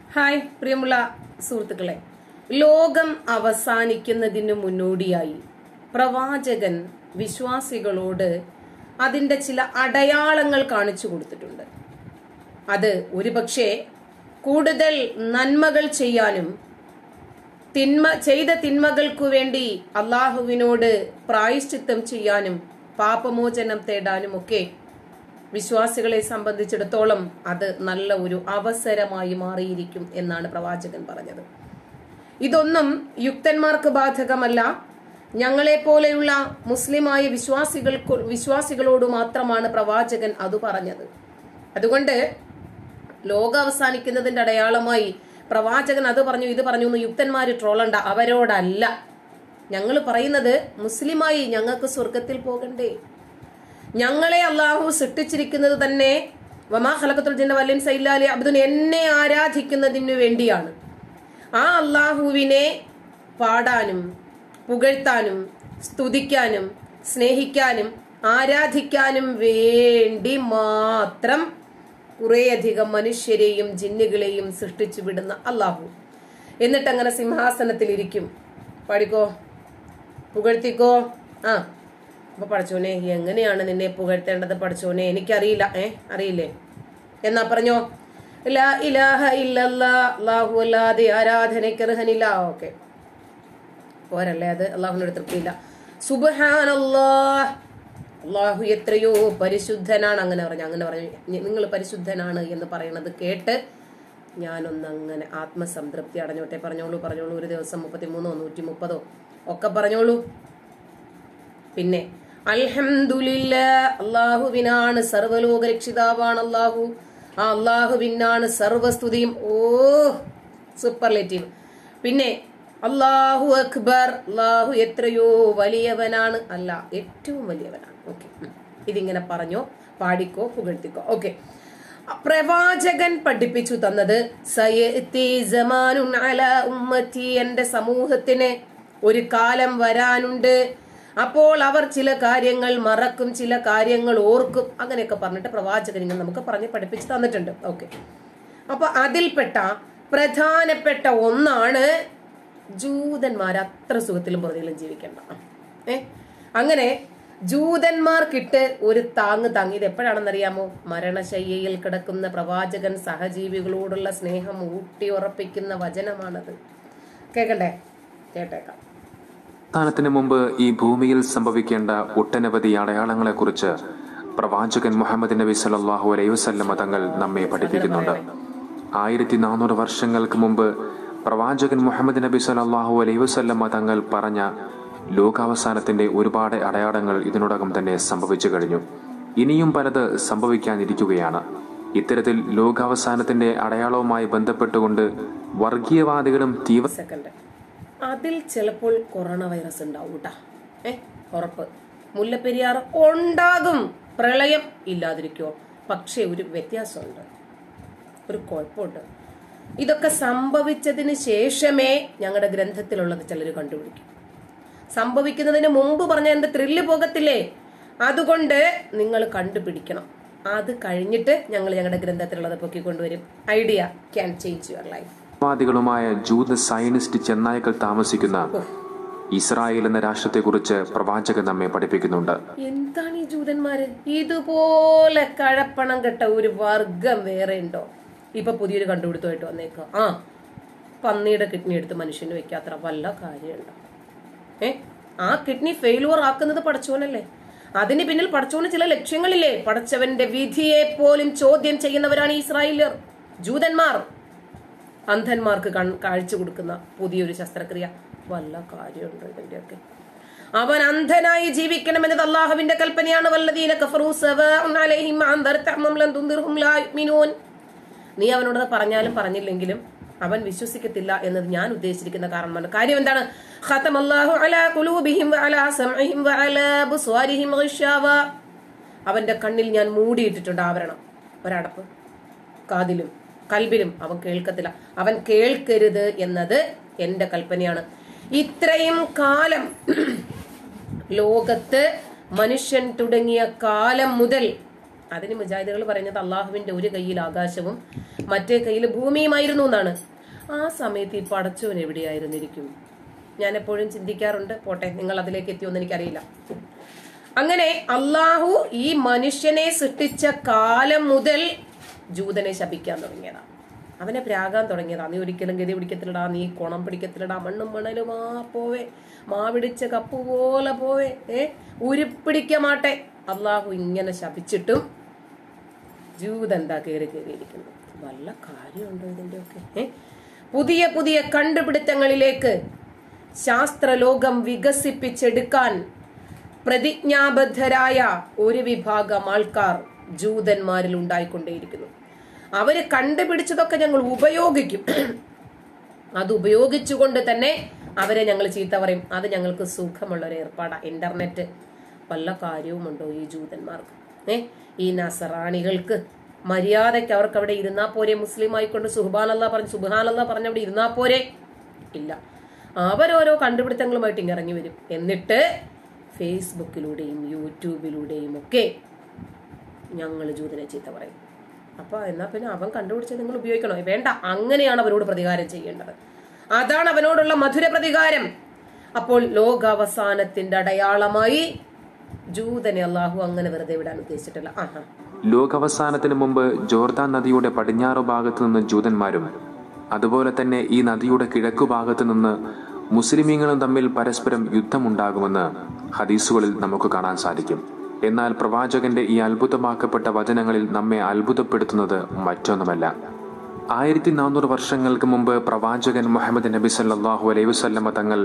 hi പ്രിയമുള്ള സുഹൃത്തുക്കളെ ലോകം അവസാനിക്കുന്നതിന് മുന്നോടിയായി പ്രവാചകൻ വിശ്വാസികളോട് അതിന്റെ ചില അടയാളങ്ങൾ കാണിച്ചു കൊടുത്തിട്ടുണ്ട് അത് ഒരുപക്ഷെ കൂടുതൽ നന്മകൾ ചെയ്യാനും തിന്മ ചെയ്ത തിന്മകൾക്കു വേണ്ടി അള്ളാഹുവിനോട് പ്രായശ്ചിത്തം ചെയ്യാനും പാപമോചനം തേടാനും ഒക്കെ വിശ്വാസികളെ സംബന്ധിച്ചിടത്തോളം അത് നല്ല ഒരു അവസരമായി മാറിയിരിക്കും എന്നാണ് പ്രവാചകൻ പറഞ്ഞത് ഇതൊന്നും യുക്തന്മാർക്ക് ബാധകമല്ല ഞങ്ങളെ പോലെയുള്ള മുസ്ലിമായ വിശ്വാസികൾക്ക് വിശ്വാസികളോട് മാത്രമാണ് പ്രവാചകൻ അത് പറഞ്ഞത് അതുകൊണ്ട് ലോകം അവസാനിക്കുന്നതിന്റെ അടയാളമായി പ്രവാചകൻ അത് പറഞ്ഞു ഇത് പറഞ്ഞു എന്ന് യുക്തന്മാര് ട്രോളണ്ട അവരോടല്ല ഞങ്ങൾ പറയുന്നത് മുസ്ലിമായി ഞങ്ങൾക്ക് സ്വർഗത്തിൽ പോകണ്ടേ ഞങ്ങളെ അള്ളാഹു സൃഷ്ടിച്ചിരിക്കുന്നത് തന്നെ വമാ ഖലഖത്തുൽ ജിന്ന വല്ലിൻ സൈലാലി അബ്ദുൻ എന്നെ ആരാധിക്കുന്നതിനു വേണ്ടിയാണ് ആ അള്ളാഹുവിനെ പാടാനും പുകഴ്ത്താനും സ്തുതിക്കാനും സ്നേഹിക്കാനും ആരാധിക്കാനും വേണ്ടി മാത്രം കുറേയധികം മനുഷ്യരെയും ജിന്നുകളെയും സൃഷ്ടിച്ചു വിടുന്ന അള്ളാഹു എന്നിട്ട് അങ്ങനെ സിംഹാസനത്തിൽ ഇരിക്കും പാടിക്കോ പുകഴ്ത്തിക്കോ ആ അപ്പൊ പഠിച്ചോനെ എങ്ങനെയാണ് നിന്നെ പുകഴ്ത്തേണ്ടത് പഠിച്ചോനെ എനിക്കറിയില്ല ഏ അറിയില്ലേ എന്നാ പറഞ്ഞോ ലാ ഇലാഹ ഇല്ലല്ലാ അല്ലാഹു അല്ലാതെ ആരാധനയ്ക്കർഹനില്ല ഓക്കെ പോരല്ലേ അത് അള്ളാഹുവിനോട് തൃപ്തിയില്ല സുബ്ഹാനല്ലാഹ് അള്ളാഹു എത്രയോ പരിശുദ്ധനാണ് അങ്ങനെ പറഞ്ഞു അങ്ങനെ പറഞ്ഞു നിങ്ങൾ പരിശുദ്ധനാണ് എന്ന് പറയുന്നത് കേട്ട് ഞാനൊന്ന് അങ്ങനെ ആത്മസംതൃപ്തി അടഞ്ഞോട്ടെ പറഞ്ഞോളൂ പറഞ്ഞോളൂ ഒരു ദിവസം മുപ്പത്തിമൂന്നോ നൂറ്റി മുപ്പതോ ഒക്കെ പറഞ്ഞോളൂ പിന്നെ അൽഹംദുലില്ല അള്ളാഹുവിനാണ് സർവ്വലോക രക്ഷിതാവാണ് അള്ളാഹു ആ അള്ളാഹുവിനാണ് സർവസ്തുതിയും ഓ സൂപ്പർലേറ്റീവ് പിന്നെ അള്ളാഹു അക്ബർ അള്ളാഹു എത്രയോ വലിയവനാണ് അല്ല ഏറ്റവും വലിയവനാണ് ഓക്കെ ഇതിങ്ങനെ പറഞ്ഞോ പാടിക്കോ പുകഴ്ത്തിക്കോ ഓക്കെ പ്രവാചകൻ പഠിപ്പിച്ചു തന്നത് സയത്തി സമാനുൻ അല ഉമ്മത്തി എന്റെ സമൂഹത്തിന് ഒരു കാലം വരാനുണ്ട് അപ്പോൾ അവർ ചില കാര്യങ്ങൾ മറക്കും ചില കാര്യങ്ങൾ ഓർക്കും അങ്ങനെയൊക്കെ പറഞ്ഞിട്ട് പ്രവാചകൻ ഇങ്ങനെ നമുക്ക് പറഞ്ഞ് പഠിപ്പിച്ചു തന്നിട്ടുണ്ട് ഓക്കെ അപ്പൊ അതിൽപ്പെട്ട പ്രധാനപ്പെട്ട ഒന്നാണ് ജൂതന്മാർ അത്ര സുഖത്തിലും പുറത്തിലും ജീവിക്കേണ്ട ഏ അങ്ങനെ ജൂതന്മാർക്കിട്ട് ഒരു താങ്ങ് താങ്ങി ഇത് എപ്പോഴാണെന്നറിയാമോ മരണശയ്യയിൽ കിടക്കുന്ന പ്രവാചകൻ സഹജീവികളോടുള്ള സ്നേഹം ഊട്ടി ഉറപ്പിക്കുന്ന വചനമാണത് കേക്കണ്ടേ കേട്ടേക്കാം സ്ഥാനത്തിന് മുമ്പ് ഈ ഭൂമിയിൽ സംഭവിക്കേണ്ട ഒട്ടനവധി അടയാളങ്ങളെക്കുറിച്ച് പ്രവാചകൻ മുഹമ്മദ് നബി സല്ലല്ലാഹു അലൈഹി വസല്ലമ തങ്ങൾ നമ്മെ പഠിപ്പിക്കുന്നുണ്ട് ആയിരത്തി നാനൂറ് വർഷങ്ങൾക്ക് മുമ്പ് പ്രവാചകൻ മുഹമ്മദ് നബി സല്ലല്ലാഹു അലൈഹി വസല്ലമ തങ്ങൾ പറഞ്ഞ ലോകാവസാനത്തിന്റെ ഒരുപാട് അടയാളങ്ങൾ ഇതിനോടകം തന്നെ സംഭവിച്ചു കഴിഞ്ഞു ഇനിയും പലത് സംഭവിക്കാനിരിക്കുകയാണ് ഇത്തരത്തിൽ ലോകാവസാനത്തിന്റെ അടയാളവുമായി ബന്ധപ്പെട്ടുകൊണ്ട് വർഗീയവാദികളും തീവ്ര സെക്കൻഡ് അതിൽ ചിലപ്പോൾ കൊറോണ വൈറസ് ഉണ്ടാവും കേട്ടാ ഏ ഉറപ്പ് മുല്ലപ്പെരിയാർ ഉണ്ടാകും പ്രളയം ഇല്ലാതിരിക്കുമോ പക്ഷേ ഒരു വ്യത്യാസമുണ്ട് ഒരു കുഴപ്പമുണ്ട് ഇതൊക്കെ സംഭവിച്ചതിന് ശേഷമേ ഞങ്ങളുടെ ഗ്രന്ഥത്തിലുള്ളത് ചിലർ കണ്ടുപിടിക്കും സംഭവിക്കുന്നതിന് മുമ്പ് പറഞ്ഞ എന്റെ ത്രില്ല് പോകത്തില്ലേ അതുകൊണ്ട് നിങ്ങൾ കണ്ടുപിടിക്കണം അത് കഴിഞ്ഞിട്ട് ഞങ്ങൾ ഞങ്ങളുടെ ഗ്രന്ഥത്തിലുള്ളത് പൊക്കിക്കൊണ്ടുവരും idea can change your life വാദികളുമായ ജൂത സയനിസ്റ്റ് ചെന്നായ്ക്കൾ താമസിക്കുന്ന ഇസ്രായേൽ എന്ന രാഷ്ട്രത്തെക്കുറിച്ച് പ്രവാചകൻ നമ്മെ പഠിപ്പിക്കുന്നുണ്ട് എന്താണ് ഈ ജൂതന്മാര് ഇതുപോലെ കഴപ്പണം കെട്ട ഒരു വർഗം വേറെ ഉണ്ടോ ഇപ്പൊ പുതിയൊരു കണ്ടുപിടുത്തമായിട്ട് വന്നേക്ക ആ പന്നിയുടെ കിഡ്നി എടുത്ത് മനുഷ്യന് വെക്കാത്ര വല്ല കാര്യമുണ്ടോ ഏ ആ കിഡ്നി ഫെയിലുവർ ആക്കുന്നത് പടച്ചോനല്ലേ അതിന് പിന്നിൽ പടച്ചോന് ചില ലക്ഷ്യങ്ങളില്ലേ പടച്ചവന്റെ വിധിയെ പോലും ചോദ്യം ചെയ്യുന്നവരാണ് ഈ ഇസ്രായേലിയർ ജൂതന്മാർ അന്ധന്മാർക്ക് കൺ കാഴ്ച കൊടുക്കുന്ന പുതിയൊരു ശസ്ത്രക്രിയ വല്ല കാര്യമുണ്ടോ ഇതിന്റെയൊക്കെ അവൻ അന്ധനായി ജീവിക്കണമെന്നത് അള്ളാഹുവിന്റെ കൽപ്പനയാണ് വല്ലദീന കഫറൂ സവാഉൻ അലൈഹിം അൻദർതഹും ലൻ തുൻദിർഹും ലാ യുഅ്മിനൂൻ നീ അവനോട് അത് പറഞ്ഞാലും പറഞ്ഞില്ലെങ്കിലും അവൻ വിശ്വസിക്കത്തില്ല എന്നത് ഞാൻ ഉദ്ദേശിച്ചിരിക്കുന്ന കാരണമാണ് കാര്യം എന്താണ് ഖതമല്ലാഹു അലാ ഖുലൂബിഹിം വഅലാ സംഇഹിം വഅലാ ബുസ്വാരിഹിം ഗിഷാവ അവന്റെ കണ്ണിൽ ഞാൻ മൂടിയിട്ടിട്ടുണ്ട് ആവരണം ഒരടപ്പ് കാതിലും കൽബിലും അവൻ കേൾക്കത്തില്ല അവൻ കേൾക്കരുത് എന്നത് എന്റെ കൽപ്പനയാണ് ഇത്രയും കാലം ലോകത്ത് മനുഷ്യൻ തുടങ്ങിയ കാലം മുതൽ അതിന് മുജാഹിദുകൾ പറയുന്നത് അള്ളാഹുവിന്റെ ഒരു കയ്യിൽ ആകാശവും മറ്റേ കയ്യിൽ ഭൂമിയുമായിരുന്നു എന്നാണ് ആ സമയത്ത് ഈ പടച്ചോൻ എവിടെയായിരുന്നിരിക്കും ഞാൻ എപ്പോഴും ചിന്തിക്കാറുണ്ട് പോട്ടെ നിങ്ങൾ അതിലേക്ക് എത്തിയോന്ന് എനിക്കറിയില്ല അങ്ങനെ അള്ളാഹു ഈ മനുഷ്യനെ സൃഷ്ടിച്ച കാലം മുതൽ ജൂതനെ ശപിക്കാൻ തുടങ്ങിയതാ അവനെ പ്രാകാൻ തുടങ്ങിയതാ നീ ഒരിക്കലും ഗതി പിടിക്കത്തില്ലടാ നീ കുണം പിടിക്കത്തില്ലടാ മണ്ണും മണലും ആ പോവേ മാവിടിച്ച കപ്പ് പോലെ പോവേ ഏ ഉരുപ്പിടിക്ക മാട്ടെ അള്ളാഹു ഇങ്ങനെ ശപിച്ചിട്ടും ജൂത എന്താ കയറി കയറിയിരിക്കുന്നത് വല്ല കാര്യമുണ്ടോ ഇതിന്റെ ഒക്കെ ഏ പുതിയ പുതിയ കണ്ടുപിടുത്തങ്ങളിലേക്ക് ശാസ്ത്രലോകം വികസിപ്പിച്ചെടുക്കാൻ പ്രതിജ്ഞാബദ്ധരായ ഒരു വിഭാഗം ആൾക്കാർ ജൂതന്മാരിൽ ഉണ്ടായിക്കൊണ്ടേയിരിക്കുന്നു അവര് കണ്ടുപിടിച്ചതൊക്കെ ഞങ്ങൾ ഉപയോഗിക്കും അത് ഉപയോഗിച്ചുകൊണ്ട് തന്നെ അവരെ ഞങ്ങൾ ചീത്ത പറയും അത് ഞങ്ങൾക്ക് സുഖമുള്ള ഒരു ഏർപ്പാടാ ഇന്റർനെറ്റ് വല്ല കാര്യവുമുണ്ടോ ഈ ജൂതന്മാർക്ക് ഏ ഈ നസറാണികൾക്ക് മര്യാദയ്ക്ക് അവർക്ക് അവിടെ ഇരുന്നാ പോരെ മുസ്ലിം ആയിക്കൊണ്ട് സുഹാനല്ല പറഞ്ഞ് സുബാനല്ല പറഞ്ഞ് അവിടെ ഇരുന്നാ പോരെ ഇല്ല അവരോരോ കണ്ടുപിടുത്തങ്ങളുമായിട്ട് ഇങ്ങ് ഇറങ്ങി വരും എന്നിട്ട് ഫേസ്ബുക്കിലൂടെയും യൂട്യൂബിലൂടെയും ഒക്കെ ഞങ്ങൾ ജൂതനെ ചീത്ത പറയും അപ്പൊ എന്നാ പിന്നെ അവൻ കണ്ടുപിടിച്ചത് നിങ്ങൾ ഉപയോഗിക്കണോ വേണ്ട അങ്ങനെയാണ് അവരോട് പ്രതികാരം ചെയ്യേണ്ടത് അതാണ് അവനോടുള്ള മധുര പ്രതികാരം അപ്പോൾ ലോകാവസാനത്തിന്റെ അടയാളമായി ജൂതനെ അള്ളാഹു അങ്ങനെ വെറുതെ വിടാൻ ഉദ്ദേശിച്ചിട്ടില്ല ആഹാ ലോകാവസാനത്തിന് മുമ്പ് ജോർദാൻ നദിയുടെ പടിഞ്ഞാറു ഭാഗത്തു നിന്ന് ജൂതന്മാരും അതുപോലെ തന്നെ ഈ നദിയുടെ കിഴക്കു ഭാഗത്തു നിന്ന് മുസ്ലിമീങ്ങളും തമ്മിൽ പരസ്പരം യുദ്ധമുണ്ടാകുമെന്ന് ഹദീസുകളിൽ നമുക്ക് കാണാൻ സാധിക്കും എന്നാൽ പ്രവാചകന്റെ ഈ അത്ഭുതമാക്കപ്പെട്ട വചനങ്ങളിൽ നമ്മെ അത്ഭുതപ്പെടുത്തുന്നത് മറ്റൊന്നുമല്ല ആയിരത്തി നാനൂറ് വർഷങ്ങൾക്ക് മുമ്പ് പ്രവാചകൻ മുഹമ്മദ് നബി സല്ലാഹു അലൈഹി വസല്ലമ തങ്ങൾ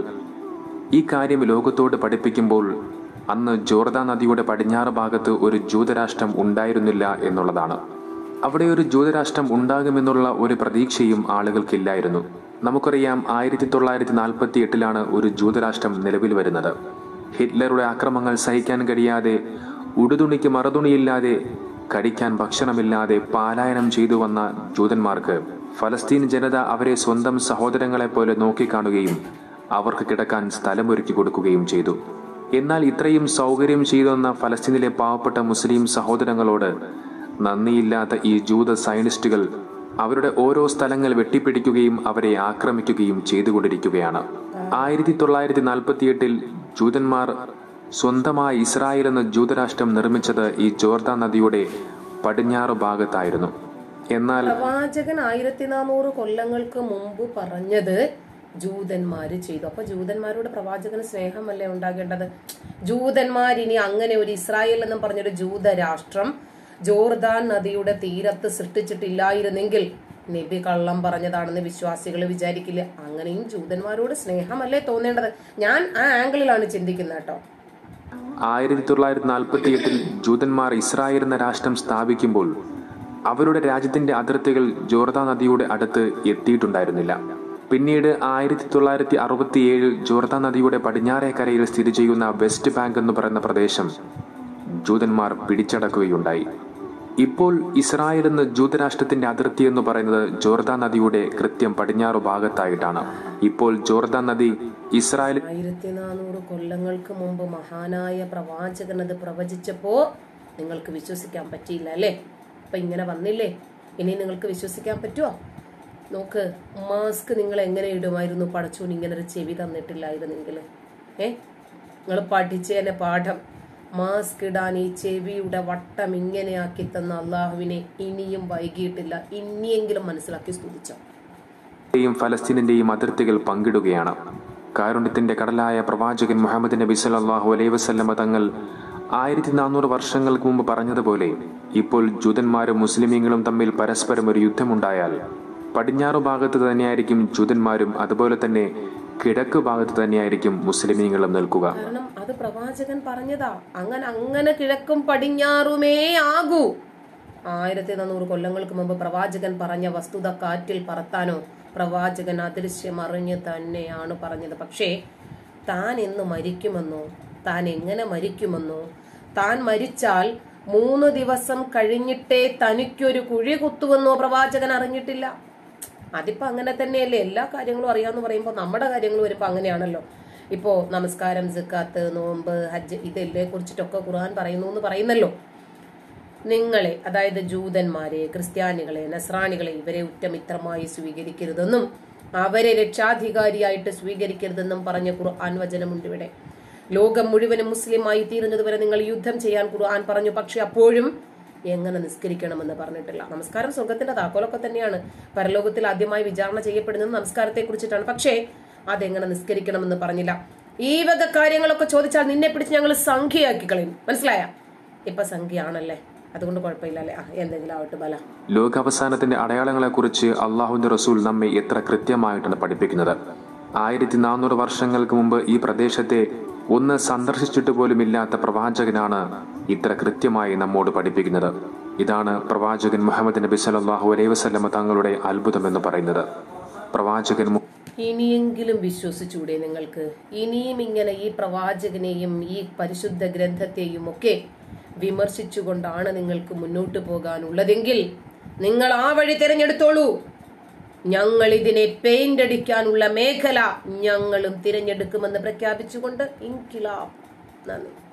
ഈ കാര്യം ലോകത്തോട് പഠിപ്പിക്കുമ്പോൾ അന്ന് ജോർദാൻ നദിയുടെ പടിഞ്ഞാറ് ഭാഗത്ത് ഒരു ജൂതരാഷ്ട്രം ഉണ്ടായിരുന്നില്ല എന്നുള്ളതാണ് അവിടെ ഒരു ജൂതരാഷ്ട്രം ഉണ്ടാകുമെന്നുള്ള ഒരു പ്രതീക്ഷയും ആളുകൾക്കില്ലായിരുന്നു നമുക്കറിയാം ആയിരത്തി തൊള്ളായിരത്തി നാൽപ്പത്തി എട്ടിലാണ് ഒരു ജൂതരാഷ്ട്രം നിലവിൽ വരുന്നത് ഹിറ്റ്ലറുടെ ആക്രമങ്ങൾ സഹിക്കാൻ കഴിയാതെ ഉടുതുണിക്ക് മറുതുണിയില്ലാതെ കഴിക്കാൻ ഭക്ഷണമില്ലാതെ പാലായനം ചെയ്തു വന്ന ജൂതന്മാർക്ക് ഫലസ്തീൻ ജനത അവരെ സ്വന്തം സഹോദരങ്ങളെ പോലെ നോക്കിക്കാണുകയും അവർക്ക് കിടക്കാൻ സ്ഥലമൊരുക്കി കൊടുക്കുകയും ചെയ്തു എന്നാൽ ഇത്രയും സൗകര്യം ചെയ്തെന്ന ഫലസ്തീനിലെ പാവപ്പെട്ട മുസ്ലിം സഹോദരങ്ങളോട് നന്ദിയില്ലാത്ത ഈ ജൂത സയനിസ്റ്റുകൾ അവരുടെ ഓരോ സ്ഥലങ്ങൾ വെട്ടിപ്പിടിക്കുകയും അവരെ ആക്രമിക്കുകയും ചെയ്തുകൊണ്ടിരിക്കുകയാണ് ആയിരത്തി തൊള്ളായിരത്തി നാൽപ്പത്തിയെട്ടിൽ ജൂതന്മാർ സ്വന്തമായി ഇസ്രായേൽ എന്ന ജൂതരാഷ്ട്രം നിർമ്മിച്ചത് ഈ ജോർദാൻ നദിയുടെ പടിഞ്ഞാറ് ഭാഗത്തായിരുന്നു എന്നാൽ പ്രവാചകൻ ആയിരത്തി നാനൂറ് കൊല്ലങ്ങൾക്ക് മുമ്പ് പറഞ്ഞത് ജൂതന്മാര് ചെയ്തു അപ്പൊ ജൂതന്മാരോട് പ്രവാചകന് സ്നേഹമല്ലേ ഉണ്ടാകേണ്ടത് ജൂതന്മാർ ഇനി അങ്ങനെ ഒരു ഇസ്രായേൽ എന്നും പറഞ്ഞൊരു ജൂതരാഷ്ട്രം ജോർദാൻ നദിയുടെ തീരത്ത് സൃഷ്ടിച്ചിട്ടില്ലായിരുന്നെങ്കിൽ നബി കള്ളം പറഞ്ഞതാണെന്ന് വിശ്വാസികൾ വിചാരിക്കില്ല അങ്ങനെയും ജൂതന്മാരോട് സ്നേഹമല്ലേ തോന്നേണ്ടത് ഞാൻ ആ ആംഗിളിലാണ് ചിന്തിക്കുന്നത് കേട്ടോ ആയിരത്തി തൊള്ളായിരത്തി നാൽപ്പത്തി എട്ടിൽ ജൂതന്മാർ ഇസ്രായേൽ എന്ന രാഷ്ട്രം സ്ഥാപിക്കുമ്പോൾ അവരുടെ രാജ്യത്തിന്റെ അതിർത്തികൾ ജോർദാൻ നദിയുടെ അടുത്ത് എത്തിയിട്ടുണ്ടായിരുന്നില്ല പിന്നീട് ആയിരത്തി തൊള്ളായിരത്തി അറുപത്തിയേഴിൽ ജോർദാൻ നദിയുടെ പടിഞ്ഞാറേ കരയിൽ സ്ഥിതി ചെയ്യുന്ന വെസ്റ്റ് ബാങ്ക് എന്ന് പറയുന്ന പ്രദേശം ജൂതന്മാർ പിടിച്ചടക്കുകയുണ്ടായി ഇപ്പോൾ ഇസ്രായേൽ എന്ന ജൂതരാഷ്ട്രത്തിന്റെ അതിർത്തി എന്ന് പറയുന്നത് ജോർദാൻ നദിയുടെ കൃത്യം പടിഞ്ഞാറു ഭാഗത്തായിട്ടാണ് ഇപ്പോൾ ജോർദാൻ നദി ഇസ്രായേൽ ആയിരത്തി നാനൂറ് കൊല്ലങ്ങൾക്ക് മുമ്പ് മഹാനായ പ്രവാചകൻ അത് പ്രവചിച്ചപ്പോ നിങ്ങൾക്ക് വിശ്വസിക്കാൻ പറ്റിയില്ല അല്ലേ അപ്പൊ ഇങ്ങനെ വന്നില്ലേ ഇനി നിങ്ങൾക്ക് വിശ്വസിക്കാൻ പറ്റുമോ നോക്ക് മാസ്ക് നിങ്ങൾ എങ്ങനെ ഇടുമായിരുന്നു പടച്ചോൻ ഇങ്ങനെ ഒരു ചെവി തന്നിട്ടില്ലായിരുന്നെങ്കിൽ ഏ നിങ്ങൾ പഠിച്ചേനെ പാഠം മാസ്ക് ഇടാൻ ഈ ചെവിയുടെ വട്ടം ഇങ്ങനെയാക്കി തന്ന അള്ളാഹുവിനെ ഇനിയും വൈകിയിട്ടില്ല ഇനിയെങ്കിലും മനസ്സിലാക്കി സ്തുതിച്ചോ യും ഫലസ്തീനിന്റെയും അതിർത്തികൾ പങ്കിടുകയാണ് കാരുണ്യത്തിന്റെ കടലായ പ്രവാചകൻ മുഹമ്മദ് നബി സല്ലല്ലാഹു അലൈഹി വസല്ലമ തങ്ങൾ ആയിരത്തി നാനൂറ് വർഷങ്ങൾക്ക് മുമ്പ് പറഞ്ഞതുപോലെ ഇപ്പോൾ ജൂതന്മാരും മുസ്ലിമീങ്ങളും തമ്മിൽ പരസ്പരം ഒരു യുദ്ധമുണ്ടായാൽ പടിഞ്ഞാറു ഭാഗത്ത് തന്നെയായിരിക്കും ജൂതന്മാരും അതുപോലെ തന്നെ കിഴക്ക് ഭാഗത്ത് തന്നെയായിരിക്കും മുസ്ലിമീങ്ങളും നിൽക്കുക കാരണം അത് പ്രവാചകൻ പറഞ്ഞതാ അങ്ങനെ അങ്ങനെ കിഴക്കും പടിഞ്ഞാറുമേ ആകൂ ആയിരത്തി നാനൂറ് കൊല്ലങ്ങൾക്ക് മുമ്പ് പ്രവാചകൻ പറഞ്ഞ വസ്തുത കാറ്റിൽ പറത്താനോ പ്രവാചകൻ അദൃശ്യം അറിഞ്ഞ് തന്നെയാണ് പറഞ്ഞത് പക്ഷേ താൻ എന്ന് മരിക്കുമെന്നോ താൻ എങ്ങനെ മരിക്കുമെന്നോ താൻ മരിച്ചാൽ മൂന്ന് ദിവസം കഴിഞ്ഞിട്ടേ തനിക്കൊരു കുഴി കുത്തുവെന്നോ പ്രവാചകൻ അറിഞ്ഞിട്ടില്ല അതിപ്പോ അങ്ങനെ തന്നെയല്ലേ എല്ലാ കാര്യങ്ങളും അറിയാന്ന് പറയുമ്പോൾ നമ്മുടെ കാര്യങ്ങൾ വരുമ്പോൾ അങ്ങനെയാണല്ലോ ഇപ്പോ നമസ്കാരം സിക്കാത്ത് നോമ്പ് ഹജ്ജ് ഇതെല്ലേ കുറിച്ചിട്ടൊക്കെ ഖുർആൻ പറയുന്നു എന്ന് പറയുന്നല്ലോ നിങ്ങളെ അതായത് ജൂതന്മാരെ ക്രിസ്ത്യാനികളെ നസ്രാണികളെ ഇവരെ ഉറ്റമിത്രമായി സ്വീകരിക്കരുതെന്നും അവരെ രക്ഷാധികാരിയായിട്ട് സ്വീകരിക്കരുതെന്നും പറഞ്ഞ ഖുർആൻ വചനമുണ്ട് ഇവിടെ ലോകം മുഴുവനും മുസ്ലിമായി തീരുന്നതുവരെ നിങ്ങൾ യുദ്ധം ചെയ്യാൻ ഖുർആൻ പറഞ്ഞു പക്ഷെ അപ്പോഴും എങ്ങനെ നിസ്കരിക്കണമെന്ന് പറഞ്ഞിട്ടില്ല നമസ്കാരം സ്വർഗത്തിന്റെ താക്കോലൊക്കെ തന്നെയാണ് പരലോകത്തിൽ ആദ്യമായി വിചാരണ ചെയ്യപ്പെടുന്നത് നമസ്കാരത്തെ കുറിച്ചിട്ടാണ് പക്ഷേ അതെങ്ങനെ നിസ്കരിക്കണമെന്ന് പറഞ്ഞില്ല ഈ വക കാര്യങ്ങളൊക്കെ ചോദിച്ചാൽ നിന്നെ പിടിച്ച് ഞങ്ങൾ സംഖ്യയാക്കി കളയും മനസ്സിലായ ഇപ്പൊ സംഖ്യയാണല്ലേ അതുകൊണ്ട് കുഴപ്പമില്ല അല്ലേ ആ എന്തെങ്കിലും ആവട്ടെ ബല ലോകാവസാനത്തിന്റെ അടയാളങ്ങളെക്കുറിച്ച് അള്ളാഹുവിന്റെ റസൂൽ നമ്മെ എത്ര കൃത്യമായിട്ടാണ് പഠിപ്പിക്കുന്നത് ആയിരത്തി നാനൂറ് വർഷങ്ങൾക്ക് മുമ്പ് ഈ പ്രദേശത്തെ ഒന്ന് സന്ദർശിച്ചിട്ട് പോലുമില്ലാത്ത പ്രവാചകനാണ് ഇത്ര കൃത്യമായി നമ്മോട് പഠിപ്പിക്കുന്നത് ഇതാണ് പ്രവാചകൻ മുഹമ്മദ് നബി സല്ലല്ലാഹു അലൈഹി വസല്ലമ തങ്ങളുടെ അത്ഭുതം എന്ന് പറയുന്നത് പ്രവാചകൻ മു- ഇനിയെങ്കിലും വിശ്വസിച്ചൂടെ നിങ്ങൾക്ക് ഇനിയും ഇങ്ങനെ ഈ പ്രവാചകനെയും ഈ പരിശുദ്ധ ഗ്രന്ഥത്തെയും ഒക്കെ വിമർശിച്ചുകൊണ്ടാണ് നിങ്ങൾക്ക് മുന്നോട്ട് പോകാനുള്ളതെങ്കിൽ നിങ്ങൾ ആ വഴി തിരഞ്ഞെടുത്തോളൂ ഞങ്ങൾ ഇതിനെ പെയിന്റ് അടിക്കാനുള്ള മേഖല ഞങ്ങളും തിരഞ്ഞെടുക്കുമെന്ന് പ്രഖ്യാപിച്ചുകൊണ്ട് ഇൻകിലാബ് നന്ദി